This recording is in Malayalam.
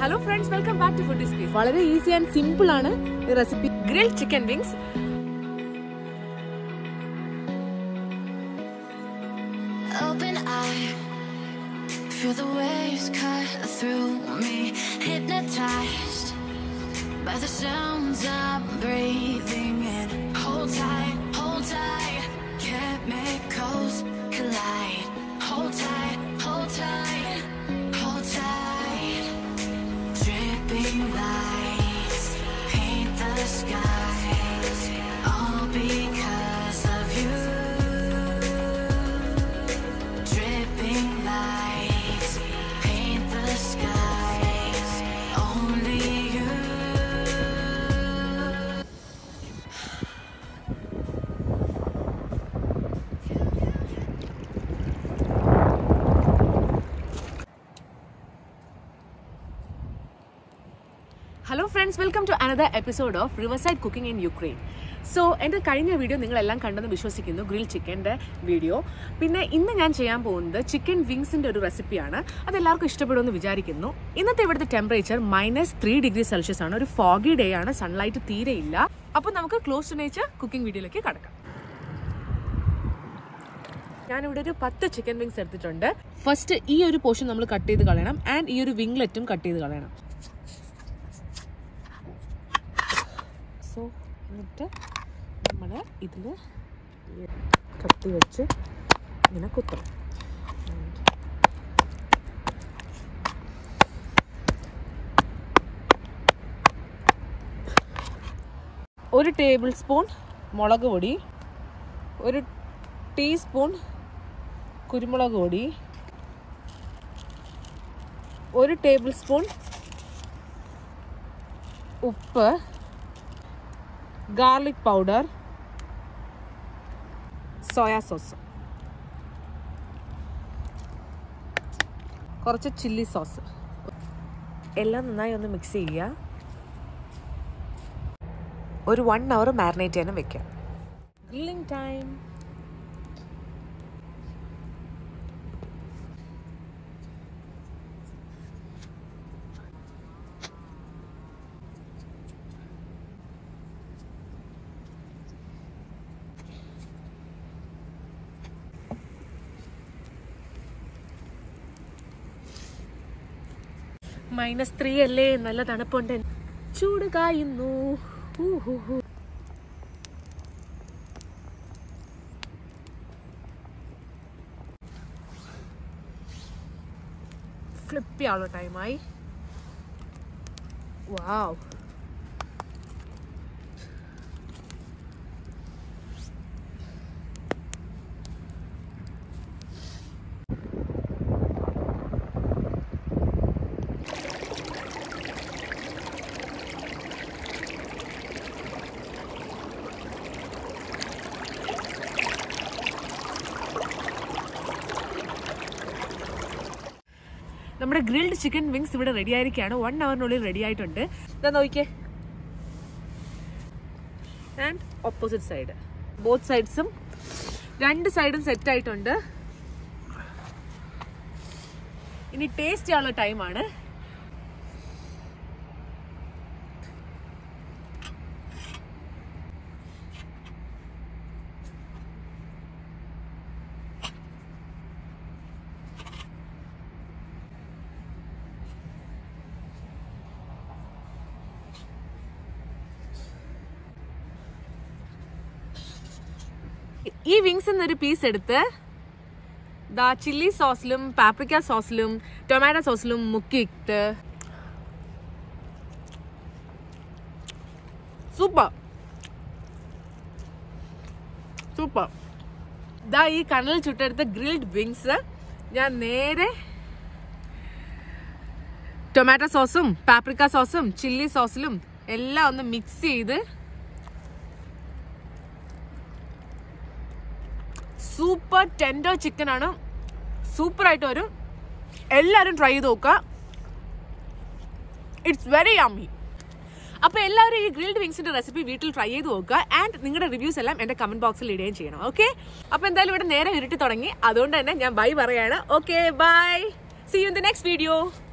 Hello friends welcome back to food space വളരെ ഈസി ആൻഡ് സിമ്പിൾ ആണ് ഈ recipe grill chicken wings Open eye, feel the waves cut through me. Hypnotized by the sounds I'm breathing in. Hold tight, hold tight, chemicals collide. Hold tight, hold tight, hold tight. Dripping lights paint the skies, all because of you. Dripping lights paint the skies. Only you. Hello friends welcome to another episode of riverside cooking in Ukraine so എൻ്റെ കഴിഞ്ഞ വീഡിയോ നിങ്ങളെല്ലാം കണ്ടെന്ന് വിശ്വസിക്കുന്നു ഗ്രിൽ ചിക്കൻ്റെ വീഡിയോ പിന്നെ ഇന്ന് ഞാൻ ചെയ്യാൻ പോകുന്നത് ചിക്കൻ വിങ്സിൻ്റെ ഒരു റെസിപ്പിയാണ് അത് എല്ലാവർക്കും ഇഷ്ടപ്പെടുമെന്ന് വിചാരിക്കുന്നു ഇന്നത്തെ ഇവിടുത്തെ temperature minus three degree Celsius ആണ് ഒരു ഫോഗി ഡേ ആണ് സൺലൈറ്റ് തീരെ ഇല്ല അപ്പോൾ നമുക്ക് ക്ലോസ് ടു നേച്ചർ കുക്കിംഗ് വീഡിയോയിലേക്ക് കടക്കാം ഞാനിവിടെ ഒരു പത്ത് ചിക്കൻ വിങ്സ് എടുത്തിട്ടുണ്ട് ഫസ്റ്റ് ഈ ഒരു പോർഷൻ നമ്മൾ കട്ട് ചെയ്ത് കളയണം ആൻഡ് ഈ ഒരു വിംഗ്ലെറ്റും കട്ട് ചെയ്ത് കളയണം സോ എന്നിട്ട് നമ്മൾ ഇതിൽ കത്തി വെച്ച് ഇങ്ങനെ കുത്തണം ഒരു ടേബിൾ സ്പൂൺ മുളക് പൊടി ഒരു ടീസ്പൂൺ കുരുമുളക് പൊടി ഒരു ടേബിൾ സ്പൂൺ ഉപ്പ് ഗാർലിക് പൗഡർ സോയാ സോസ് കുറച്ച് ചില്ലി സോസ് എല്ലാം നന്നായി ഒന്ന് മിക്സ് ചെയ്യുക ഒരു വൺ അവർ മാരിനേറ്റ് ചെയ്യാനും വെക്കാം ഗ്രില്ലിംഗ് ടൈം മൈനസ് ത്രീ അല്ലേ നല്ല തണുപ്പുണ്ട് ചൂട് കായുന്നു ഹൂ ഹൂ ഹൂ. ഫ്ലിപ്പ് ചെയ്യാനുള്ള ടൈമായി വാവ് നമ്മുടെ ഗ്രിൽഡ് ചിക്കൻ വിങ്സ് ഇവിടെ റെഡി ആയിരിക്കുകയാണ് വൺ അവറിനുള്ളിൽ റെഡി ആയിട്ടുണ്ട് ഇതാ നോക്കിയേ ആൻഡ് ഓപ്പോസിറ്റ് സൈഡ് ബോത്ത് സൈഡ്സും രണ്ട് സൈഡും സെറ്റ് ആയിട്ടുണ്ട് ഇനി ടേസ്റ്റ് ചെയ്യാനുള്ള ടൈമാണ് ഈ വിങ്സ് എന്നൊരു പീസ് എടുത്ത് ദാ ചില്ലി സോസിലും പാപ്രിക്ക സോസിലും ടൊമാറ്റോ സോസിലും മുക്കിയിട്ട് സൂപ്പർ സൂപ്പർ ദാ ഈ കനൽ ചുട്ടെടുത്ത ഗ്രിൽഡ് വിങ്സ് ഞാൻ നേരെ ടൊമാറ്റോ സോസും പാപ്രിക്ക സോസും ചില്ലി സോസിലും എല്ലാം ഒന്ന് മിക്സ് ചെയ്ത് സൂപ്പർ ടെൻഡർ ചിക്കൻ ആണ് സൂപ്പർ ആയിട്ട് വരും എല്ലാവരും ട്രൈ ചെയ്ത് നോക്കുക ഇറ്റ്സ് വെരി യമ്മി അപ്പൊ എല്ലാവരും ഈ ഗ്രിൽഡ് വിങ്സിന്റെ റെസിപ്പി വീട്ടിൽ ട്രൈ ചെയ്ത് നോക്കുക ആൻഡ് നിങ്ങളുടെ റിവ്യൂസ് എല്ലാം എന്റെ കമന്റ് ബോക്സിൽ ഇടുകയും ചെയ്യണം ഓക്കെ അപ്പൊ എന്തായാലും ഇവിടെ നേരെ ഇരുട്ടി തുടങ്ങി അതുകൊണ്ട് തന്നെ ഞാൻ ബൈ പറയാണ് okay bye see you in the next video